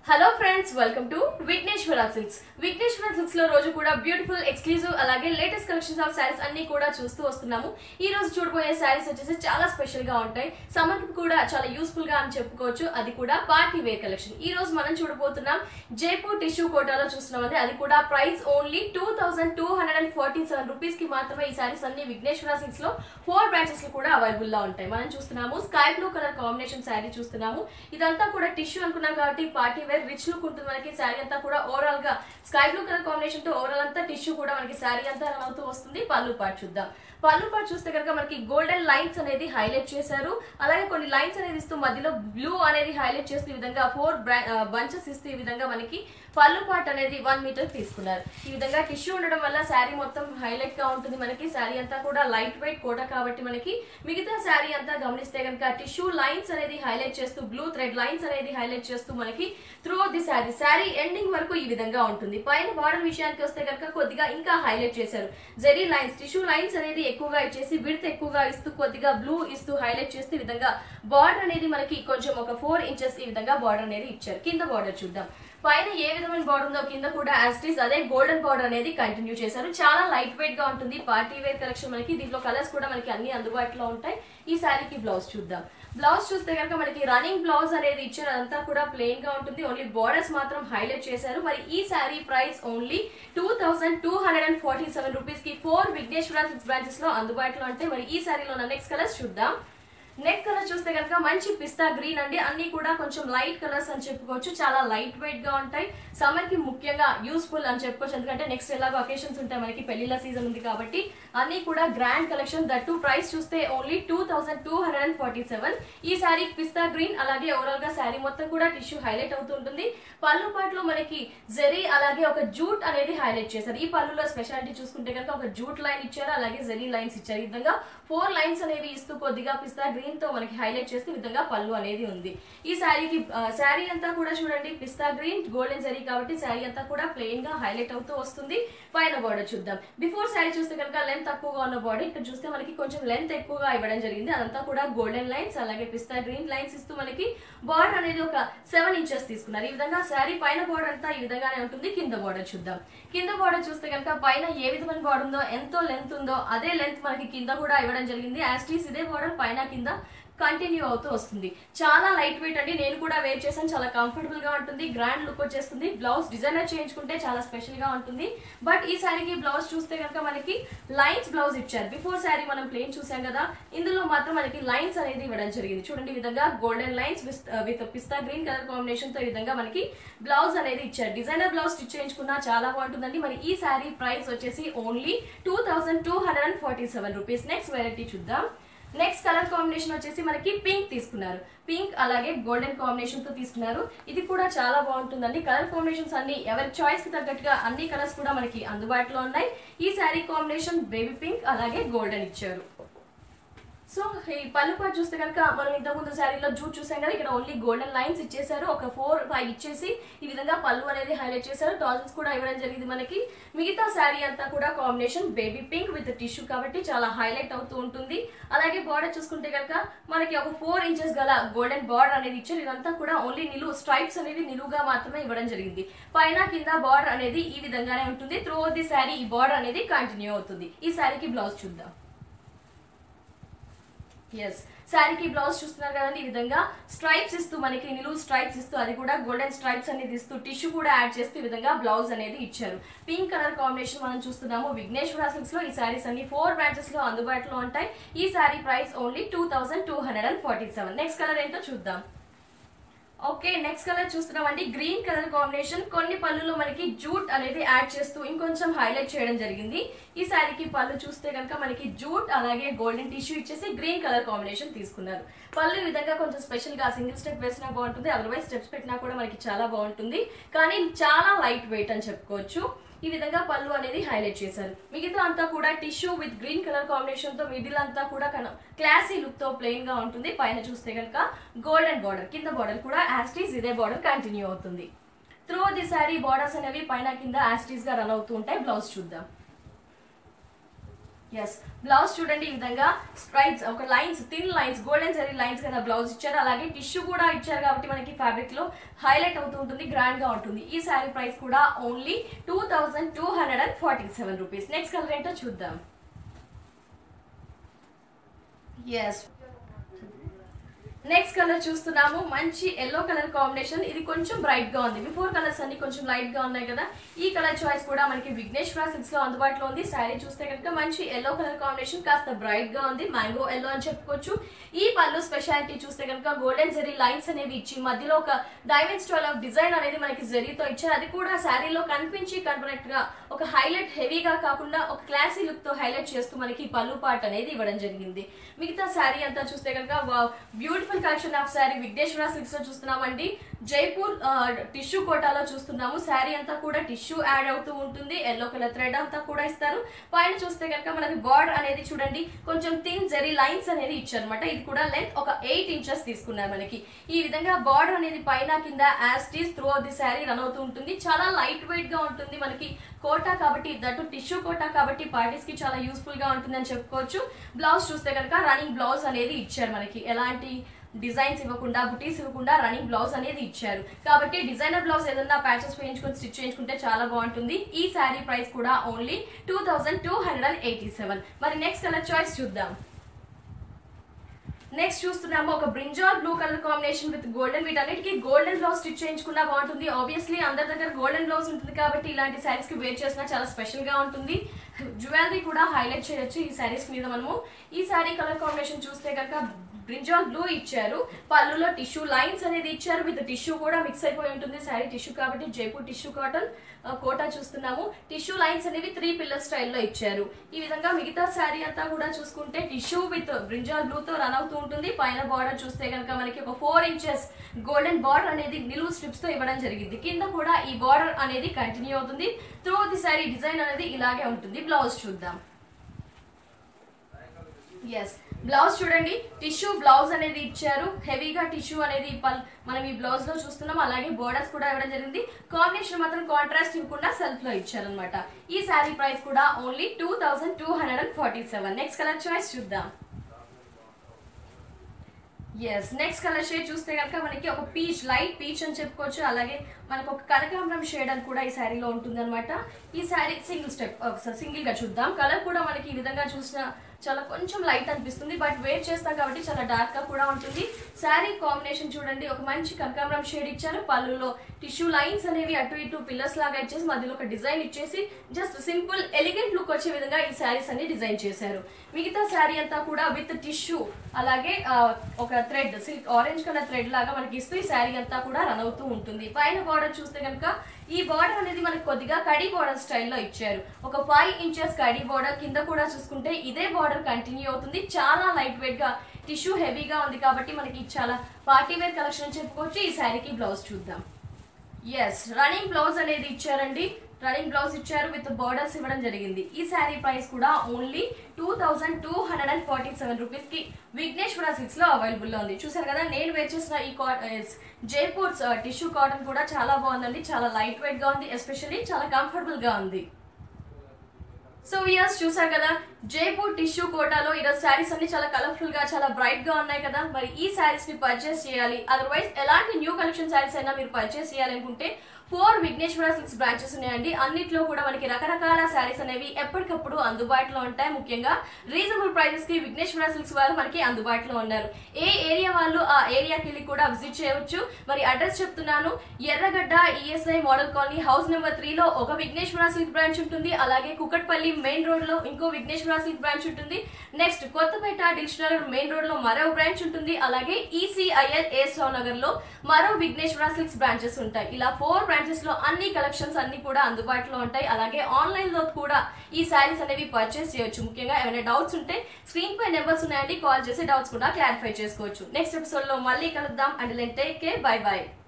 hello friends welcome to Vighneshwara Silks Vighneshwara Silks లో రోజు కూడా బ్యూటిఫుల్ ఎక్స్క్లూజివ్ అలాగే లేటెస్ట్ కలెక్షన్స్ ఆఫ్ శారీస్ అన్ని కూడా చూస్తూ వస్తున్నాము ఈ రోజు చూడబోయే శారీస్ వచ్చేసి చాలా స్పెషల్ గా ఉంటాయి సమ్మర్ కి కూడా చాలా యూస్ఫుల్ గా అని చెప్పుకోవచ్చు అది కూడా పార్టీ వేర్ కలెక్షన్ ఈ రోజు మనం చూడబోతున్నాం జైపూర్ టిష్యూ కోటాలో చూస్తున్నాం అది అది కూడా price only two thousand two hundred and forty seven rupees కి మాత్రమే ఈ శారీస్ అన్ని విఘ్నేశ్వర సిల్క్స్ లో ఫోర్ బ్రాంచెస్ లో కూడా అవైలబుల్ గా ఉంటాయి మనం చూస్తున్నాము sky blue colour combination saree చూస్తున్నాము ఇదంతా కూడా టిష్యూ అనుకున్నాం కాబట్టి పార్టీ వేర్ రిచ్ లుక్ ఉంటుంది మనకి శారీ అంతా కూడా ఓవరాల్ గా స్కై బ్లూ కలర్ కాంబినేషన్ తో ఓవరాల్ అంతా టిష్యూ కూడా మనకి శారీ అంతా రన్ అవుతూ వస్తుంది పళ్ళు పాటు చూద్దాం పళ్ళు పాటు చూస్తే కనుక మనకి గోల్డెన్ లైన్స్ అనేది హైలైట్ చేశారు అలాగే కొన్ని లైన్స్ అనేది ఇస్తూ మధ్యలో బ్లూ అనేది హైలైట్ చేస్తూ ఈ విధంగా ఫోర్ బంచెస్ ఇస్తూ ఈ విధంగా మనకి పళ్ళు పాట్ అనేది వన్ మీటర్ తీసుకున్నారు ఈ విధంగా టిష్యూ ఉండడం వల్ల శారీ మొత్తం హైలైట్ గా ఉంటుంది మనకి శారీ అంతా కూడా లైట్ వెయిట్ కోట కాబట్టి మనకి మిగతా శారీ అంతా గమనిస్తే కనుక టిష్యూ లైన్స్ అనేది హైలైట్ చేస్తూ బ్లూ థ్రెడ్ లైన్స్ అనేది హైలైట్ చేస్తూ మనకి through the saree saree ending వరకు ఈ విధంగా ఉంటుంది పైన బార్డర్ విషయానికి వస్తే కనుక కొద్దిగా ఇంకా హైలైట్ చేశారు జెరీ లైన్స్ టిష్యూ లైన్స్ అనేది ఎక్కువగా ఇచ్చేసి విడత్ ఎక్కువగా ఇస్తూ కొద్దిగా బ్లూ ఇస్తూ హైలైట్ చేస్తూ ఈ విధంగా బార్డర్ అనేది మనకి కొంచెం ఒక ఫోర్ ఇంచెస్ ఈ విధంగా బార్డర్ అనేది ఇచ్చారు కింద బార్డర్ చూద్దాం పైన ఏ విధమైన బార్డర్ ఉందో కింద కూడా యాస్టీస్ అదే గోల్డెన్ బార్డర్ అనేది కంటిన్యూ చేశారు చాలా లైట్ వెయిట్ గా ఉంటుంది పార్టీ వేర్ కలెక్షన్ మనకి దీంట్లో కలర్స్ కూడా మనకి అన్ని అందుబాటులో ఉంటాయి ఈ శారీకి బ్లౌజ్ చూద్దాం బ్లౌజ్ చూస్తే కనుక మనకి రన్నింగ్ బ్లౌజ్ అనేది ఇచ్చారు అదంతా కూడా ప్లెయిన్ గా ఉంటుంది ఓన్లీ బార్డర్స్ మాత్రం హైలైట్ చేశారు మరి ఈ saree price only two thousand two hundred and forty seven rupees కి ఫోర్ విఘ్నేశ్వర సిక్స్ బ్రాంచెస్ లో అందుబాటులో ఉంటాయి మరి ఈ శారీలో ఉన్న నెక్స్ట్ కలర్స్ చూద్దాం నెక్ కలర్ చూస్తే కనుక మంచి పిస్తా గ్రీన్ అండి అన్ని కూడా కొంచెం లైట్ కలర్స్ అని చెప్పుకోవచ్చు చాలా లైట్ వెయిట్ గా ఉంటాయి సమ్మర్ కి ముఖ్యంగా యూస్ఫుల్ అని చెప్పుకోవచ్చు ఎందుకంటే నెక్స్ట్ ఎలాగో అకేషన్స్ ఉంటాయి మనకి పెళ్లిళ్ళ సీజన్ ఉంది కాబట్టి అన్ని కూడా grand collection that to price చూస్తే only two thousand two hundred and forty seven ఈ శారీ పిస్తా గ్రీన్ అలాగే ఓవరాల్ గా శారీ మొత్తం కూడా టిష్యూ హైలైట్ అవుతూ ఉంటుంది పళ్ళు పాటలో మనకి జెరీ అలాగే ఒక జూట్ అనేది హైలైట్ చేశారు ఈ పళ్ళులో స్పెషాలిటీ చూసుకుంటే కనుక ఒక జూట్ లైన్ ఇచ్చారు అలాగే జెరీ లైన్స్ ఇచ్చారు ఈ విధంగా ఫోర్ లైన్స్ అనేవి ఇస్తూ కొద్దిగా పిస్తా గ్రీన్ తో మనకి హైలైట్ చేస్తే ఈ విధంగా పళ్ళు అనేది ఉంది ఈ శారీకి శారీ అంతా కూడా చూడండి పిస్తా గ్రీన్ గోల్డెన్ జరీ కాబట్టి శారీ అంతా కూడా ప్లెయిన్ గా హైలైట్ అవుతూ వస్తుంది పైన బార్డర్ చూద్దాం బిఫోర్ శారీ చూస్తే కనుక లెంత్ తక్కువగా ఉన్న బాడీ ఇక్కడ చూస్తే మనకి కొంచెం లెంత్ ఎక్కువగా ఇవ్వడం జరిగింది అదంతా కూడా గోల్డెన్ లైన్స్ అలాగే పిస్తా గ్రీన్ లైన్స్ ఇస్తూ మనకి బార్డర్ అనేది ఒక సెవెన్ ఇంచెస్ తీసుకున్నారు ఈ విధంగా శారీ పైన బార్డర్ అంతా ఈ విధంగానే ఉంటుంది కింద బార్డర్ చూద్దాం కింద బార్డర్ చూస్తే కనుక పైన ఏ విధమైన బార్డర్ ఉందో ఎంతో లెంత్ ఉందో అదే లెంత్ మనకి కింద కూడా ఇవ్వడం జరిగింది యాస్టీస్ ఇదే బార్డర్ పైన కింద కంటిన్యూ అవుతూ వస్తుంది చాలా లైట్ వెయిట్ అండి నేను కూడా వేర్ చేశాను చాలా కంఫర్టబుల్ గా ఉంటుంది గ్రాండ్ లుక్ వచ్చేస్తుంది బ్లౌజ్ డిజైనర్ చేయించుకుంటే చాలా స్పెషల్ గా ఉంటుంది బట్ ఈ శారీకి బ్లౌజ్ చూస్తే కనుక మనకి లైన్స్ బ్లౌజ్ ఇచ్చారు బిఫోర్ శారీ మనం ప్లేన్ చూసాం కదా ఇందులో మాత్రం మనకి లైన్స్ అనేది ఇవ్వడం జరిగింది చూడండి ఈ విధంగా golden lines with pista green colour combination తో ఈ విధంగా మనకి బ్లౌజ్ అనేది ఇచ్చారు డిజైనర్ బ్లౌజ్ స్టిచ్ చేయించుకున్నా చాలా బాగుంటుందండి మరి ఈ శారీ ప్రైస్ వచ్చేసి only two thousand two hundred and forty seven rupees next variety చూద్దాం నెక్స్ట్ కలర్ కాంబినేషన్ వచ్చేసి మనకి పింక్ తీసుకున్నారు పింక్ అలాగే గోల్డెన్ కాంబినేషన్ తో తీసుకున్నారు ఇది కూడా చాలా బాగుంటుందండి కలర్ కాంబినేషన్స్ అన్ని ఎవరి చాయిస్ కి తగ్గట్టుగా అన్ని కలర్స్ కూడా మనకి అందుబాటులో ఉన్నాయి ఈ శారీ కాంబినేషన్ బేబీ పింక్ అలాగే గోల్డెన్ ఇచ్చారు సో ఈ పళ్ళు పాటు చూస్తే కనుక మనం ఇంతకుముందు శారీలో జూట్ చూసాం కదా ఇక్కడ ఓన్లీ గోల్డెన్ లైన్స్ ఇచ్చేసారు ఒక ఫోర్ ఫైవ్ ఇచ్చేసి ఈ విధంగా పళ్ళు అనేది హైలైట్ చేశారు టాజల్స్ కూడా ఇవ్వడం జరిగింది మనకి మిగతా శారీ అంతా కూడా combination baby pink with tissue కాబట్టి చాలా హైలైట్ అవుతూ ఉంటుంది అలాగే బార్డర్ చూసుకుంటే కనుక మనకి ఒక ఫోర్ ఇంచెస్ గల గోల్డెన్ బార్డర్ అనేది ఇచ్చారు ఇదంతా కూడా ఓన్లీ నిలువు స్ట్రైప్స్ అనేది నిలువుగా మాత్రమే ఇవ్వడం జరిగింది పైన కింద బార్డర్ అనేది ఈ విధంగానే ఉంటుంది త్రూ ది శారీ ఈ బార్డర్ అనేది కంటిన్యూ అవుతుంది ఈ శారీకి బ్లౌజ్ చూద్దాం ఎస్ శారీకి బ్లౌజ్ చూస్తున్నారు కదండి ఈ విధంగా స్ట్రైప్స్ ఇస్తూ మనకి నిలువు స్ట్రైప్స్ ఇస్తూ అది కూడా గోల్డెన్ స్ట్రైప్స్ అనేది ఇస్తూ టిష్యూ కూడా యాడ్ చేస్తూ ఈ విధంగా బ్లౌజ్ అనేది ఇచ్చారు పింక్ కలర్ కాంబినేషన్ మనం చూస్తున్నాము విఘ్నేశ్వర సిల్క్స్ లో ఈ శారీస్ అన్ని ఫోర్ బ్రాంచెస్ లో అందుబాటులో ఉంటాయి ఈ saree price only two thousand two hundred and forty seven next colour ఏంటో చూద్దాం ఓకే నెక్స్ట్ కలర్ చూస్తున్నామండి గ్రీన్ కలర్ కాంబినేషన్ కొన్ని పళ్ళులో మనకి జూట్ అనేది యాడ్ చేస్తూ ఇంకొంచెం హైలైట్ చేయడం జరిగింది ఈ శారీకి పళ్ళు చూస్తే కనుక మనకి జూట్ అలాగే గోల్డెన్ టిష్యూ ఇచ్చేసి గ్రీన్ కలర్ కాంబినేషన్ తీసుకున్నారు పళ్ళు ఈ విధంగా కొంచెం స్పెషల్ గా సింగిల్ స్టెప్ వేసినా బాగుంటుంది అదర్వైజ్ స్టెప్స్ పెట్టినా కూడా మనకి చాలా బాగుంటుంది కానీ చాలా లైట్ వెయిట్ అని చెప్పుకోవచ్చు ఈ విధంగా పళ్ళు అనేది హైలైట్ చేశారు మిగతా అంతా కూడా tissue with green colour combination తో మిడిల్ అంతా కూడా క్లాసీ లుక్ తో ప్లెయిన్ గా ఉంటుంది పైన చూస్తే కనుక గోల్డెన్ బార్డర్ కింద బార్డర్ కూడా యాస్టీస్ ఇదే బార్డర్ కంటిన్యూ అవుతుంది త్రూ ది శారీ బార్డర్స్ అనేవి పైన కింద యాస్టీస్ గా రన్ అవుతూ ఉంటాయి బ్లౌజ్ చూద్దాం ఎస్ బ్లౌజ్ చూడండి ఈ విధంగా స్ట్రైట్స్ ఒక lines thin lines golden zari lines కదా బ్లౌజ్ ఇచ్చారు అలాగే టిష్యూ కూడా ఇచ్చారు కాబట్టి మనకి ఫ్యాబ్రిక్ లో హైలైట్ అవుతూ ఉంటుంది గ్రాండ్ గా ఉంటుంది ఈ శారీ ప్రైస్ కూడా only two thousand two hundred and forty seven rupees next colour ఏంటో చూద్దాం ఎస్ నెక్స్ట్ కలర్ చూస్తున్నాము మంచి ఎల్లో కలర్ కాంబినేషన్ ఇది కొంచెం బ్రైట్ గా ఉంది బిఫోర్ కలర్స్ అన్ని కొంచెం లైట్ గా ఉన్నాయి కదా ఈ కలర్ చాయిస్ కూడా మనకి విఘ్నేశ్వర సిల్క్స్ లో అందుబాటులో ఉంది శారీ చూస్తే కనుక మంచి ఎల్లో కలర్ కాంబినేషన్ కాస్త బ్రైట్ గా ఉంది మ్యాంగో ఎల్లో అని చెప్పుకోవచ్చు ఈ పళ్ళు స్పెషాలిటీ చూస్తే కనుక గోల్డెన్ జెరీ లైన్స్ అనేవి ఇచ్చి మధ్యలో ఒక డైమండ్ స్టైల్ ఆఫ్ డిజైన్ అనేది మనకి జెరీతో ఇచ్చారు అది కూడా శారీలో కనిపించి కనపడేట్ గా ఒక హైలైట్ హెవీగా కాకుండా ఒక క్లాసీ లుక్ తో హైలైట్ చేస్తూ మనకి పళ్ళు పార్ట్ అనేది ఇవ్వడం జరిగింది మిగతా శారీ అంతా చూస్తే కనుక beautiful collection of saree Vighneshwara Silks లో చూస్తున్నామండి జైపూర్ టిష్యూ కోటాలో చూస్తున్నాము శారీ అంతా కూడా టిష్యూ యాడ్ అవుతూ ఉంటుంది ఎల్లో కలర్ థ్రెడ్ అంతా కూడా ఇస్తారు పైన చూస్తే కనుక మనకి బార్డర్ అనేది చూడండి కొంచెం థిన్ జెరీ లైన్స్ అనేది ఇచ్చారనమాట ఇది కూడా లెంత్ ఒక ఎయిట్ ఇంచెస్ తీసుకున్నారు మనకి ఈ విధంగా బార్డర్ అనేది పైన కింద as it is through the saree run అవుతూ ఉంటుంది చాలా లైట్ వెయిట్ గా ఉంటుంది మనకి కోటా కాబట్టి దట్టు టిష్యూ కోటా కాబట్టి పార్టీస్ కి చాలా యూస్ఫుల్ గా ఉంటుందని చెప్పుకోవచ్చు బ్లౌజ్ చూస్తే కనుక రన్నింగ్ బ్లౌజ్ అనేది ఇచ్చారు మనకి ఎలాంటి డిజైన్స్ ఇవ్వకుండా బుటీస్ ఇవ్వకుండా రన్నింగ్ బ్లౌజ్ అనేది ఇచ్చారు కాబట్టి డిజైనర్ బ్లౌజ్ ఏదన్నా ప్యాచెస్ వేయించుకొని స్టిచ్ చేయించుకుంటే చాలా బాగుంటుంది ఈ శారీ ప్రైస్ కూడా only two thousand two hundred and eighty seven మరి నెక్స్ట్ కలర్ చాయిస్ చూద్దాం నెక్స్ట్ చూస్తున్నాము ఒక brinjal blue colour combination with golden వీటన్నిటికీ గోల్డెన్ బ్లౌజ్ స్టిచ్ చేయించుకున్నా బాగుంటుంది ఆబ్వియస్లీ అందరి దగ్గర గోల్డెన్ బ్లౌజ్ ఉంటుంది కాబట్టి ఇలాంటి శారీస్ కి వేర్ చేసినా చాలా స్పెషల్ గా ఉంటుంది జ్యువెలరీ కూడా హైలైట్ చేయొచ్చు ఈ శారీస్ మీద మనము ఈ శారీ కలర్ కాంబినేషన్ చూస్తే కనుక బ్రింజాల్ బ్లూ ఇచ్చారు పళ్ళులో టిష్యూ లైన్స్ అనేది ఇచ్చారు విత్ టిష్యూ కూడా మిక్స్ అయిపోయి ఉంటుంది శారీ టిష్యూ కాబట్టి జైపూర్ టిష్యూ కాటన్ కోటా చూస్తున్నాము టిష్యూ లైన్స్ అనేవి త్రీ పిల్లర్ స్టైల్లో ఇచ్చారు ఈ విధంగా మిగతా శారీ అంతా కూడా చూసుకుంటే టిష్యూ విత్ బ్రింజాల్ బ్లూ తో రన్ అవుతూ ఉంటుంది పైన బార్డర్ చూస్తే కనుక మనకి ఒక ఫోర్ ఇంచెస్ గోల్డెన్ బార్డర్ అనేది నిలువు స్ట్రిప్స్ తో ఇవ్వడం జరిగింది కింద కూడా ఈ బార్డర్ అనేది కంటిన్యూ అవుతుంది త్రూ ది శారీ డిజైన్ అనేది ఇలాగే ఉంటుంది బ్లౌజ్ చూద్దాం ఎస్ బ్లౌజ్ చూడండి టిష్యూ బ్లౌజ్ అనేది ఇచ్చారు హెవీగా టిష్యూ అనేది పల్ మనం ఈ బ్లౌజ్ లో చూస్తున్నాం అలాగే బోర్డర్స్ కూడా ఇవ్వడం జరిగింది కాంబినేషన్ మాత్రం కాంట్రాస్ట్ ఇవ్వకుండా సెల్ఫ్ లో ఇచ్చారనమాట ఈ శారీ ప్రైస్ కూడా only two thousand two hundred and forty seven next colour choice చూద్దాం ఎస్ నెక్స్ట్ కలర్ షేడ్ చూస్తే కనుక మనకి ఒక పీచ్ లైట్ పీచ్ అని చెప్పుకోవచ్చు అలాగే మనకు ఒక కనకాంబరం షేడ్ అని కూడా ఈ శారీలో ఉంటుంది అనమాట ఈ శారీ సింగిల్ స్టెప్ ఒకసారి సింగిల్ గా చూద్దాం కలర్ కూడా మనకి ఈ విధంగా చూసిన చాలా కొంచెం లైట్ అనిపిస్తుంది బట్ వేర్ చేస్తాం కాబట్టి చాలా డార్క్ గా కూడా ఉంటుంది శారీ కాంబినేషన్ చూడండి ఒక మంచి కనకాంబరం షేడ్ ఇచ్చారు పళ్ళులో టిష్యూ లైన్స్ అనేవి అటు ఇటు పిల్లర్స్ లాగా ఇచ్చేసి మధ్యలో ఒక డిజైన్ ఇచ్చేసి జస్ట్ సింపుల్ ఎలిగెంట్ లుక్ వచ్చే విధంగా ఈ శారీస్ అన్ని డిజైన్ చేశారు మిగతా శారీ అంతా కూడా విత్ టిష్యూ అలాగే ఆ, ఒక thread silk orange colour thread లాగా మనకి ఇస్తూ ఈ శారీ అంతా కూడా రన్ అవుతూ ఉంటుంది పైన బార్డర్ చూస్తే కనుక ఈ బార్డర్ అనేది మనకి కొద్దిగా కడీ బార్డర్ స్టైల్లో ఇచ్చారు ఒక ఫైవ్ ఇంచెస్ కడీ బార్డర్ కింద కూడా చూసుకుంటే ఇదే బార్డర్ కంటిన్యూ అవుతుంది చాలా లైట్ వెయిట్ గా టిష్యూ హెవీగా ఉంది కాబట్టి మనకి చాలా పార్టీ వేర్ కలెక్షన్ అని చెప్పుకోవచ్చు ఈ శారీకి బ్లౌజ్ చూద్దాం ఎస్ రన్నింగ్ బ్లౌజ్ అనేది ఇచ్చారండి రన్నింగ్ బ్లౌజ్ ఇచ్చారు విత్ బార్డర్స్ ఇవ్వడం జరిగింది ఈ శారీ ప్రైస్ కూడా only two thousand two hundred and forty seven rupees కి విఘ్నేశ్వర సిక్స్ లో అవైలబుల్ లో ఉంది చూసారు కదా నేను వేర్ చేసిన ఈ జైపూర్ టిష్యూ కాటన్ కూడా చాలా బాగుందండి చాలా లైట్ వెయిట్ గా ఉంది ఎస్పెషల్లీ చాలా కంఫర్టబుల్ గా ఉంది సో ఇయర్స్ చూసారు కదా జైపూర్ టిష్యూ కోటాలో ఈరోజు శారీస్ అన్ని చాలా కలర్ఫుల్ గా చాలా బ్రైట్ గా ఉన్నాయి కదా మరి ఈ శారీస్ ని పర్చేస్ చేయాలి అదర్వైజ్ ఎలాంటి న్యూ కలెక్షన్ శారీస్ అయినా మీరు పర్చేస్ చేయాలనుకుంటే ఫోర్ విఘ్నేశ్వర సిక్స్ బ్రాంచెస్ ఉన్నాయండి అన్నిట్లో కూడా మనకి రకరకాల శారీస్ అనేవి ఎప్పటికప్పుడు అందుబాటులో ఉంటాయి ముఖ్యంగా రీజనబుల్ ప్రైజెస్ కి విఘ్నేశ్వర సిల్క్స్ వారు మనకి అందుబాటులో ఉన్నారు ఏ ఏరియా వాళ్ళు ఆ ఏరియాకి వెళ్ళి కూడా విజిట్ చేయవచ్చు మరి అడ్రస్ చెప్తున్నాను Erragadda ESI model colony house number three లో ఒక విఘ్నేశ్వర సిల్క్ బ్రాంచ్ ఉంటుంది అలాగే కుకట్పల్లి మెయిన్ రోడ్ లో ఇంకో విఘ్నేశ్వర సిల్క్ బ్రాంచ్ ఉంటుంది next Kothapet dictionary main road లో మరో బ్రాంచ్ ఉంటుంది అలాగే ఈసీఐఎల్ ఏస్ నగర్ లో మరో విఘ్నేశ్వర సిల్క్స్ బ్రాంచెస్ ఉంటాయి ఇలా ఫోర్ బ్రాంచెస్ లో అన్ని కలెక్షన్స్ అన్ని కూడా అందుబాటులో ఉంటాయి అలాగే ఆన్లైన్ లో కూడా ఈ శారీస్ అనేవి పర్చేస్ చేయొచ్చు ముఖ్యంగా ఏమైనా డౌట్స్ ఉంటే స్క్రీన్ పై నెంబర్స్ ఉన్నాయండి కాల్ చేసి డౌట్స్ కూడా క్లారిఫై చేసుకోవచ్చు నెక్స్ట్ ఎపిసోడ్ లో మళ్ళీ కలుద్దాం and take care bye by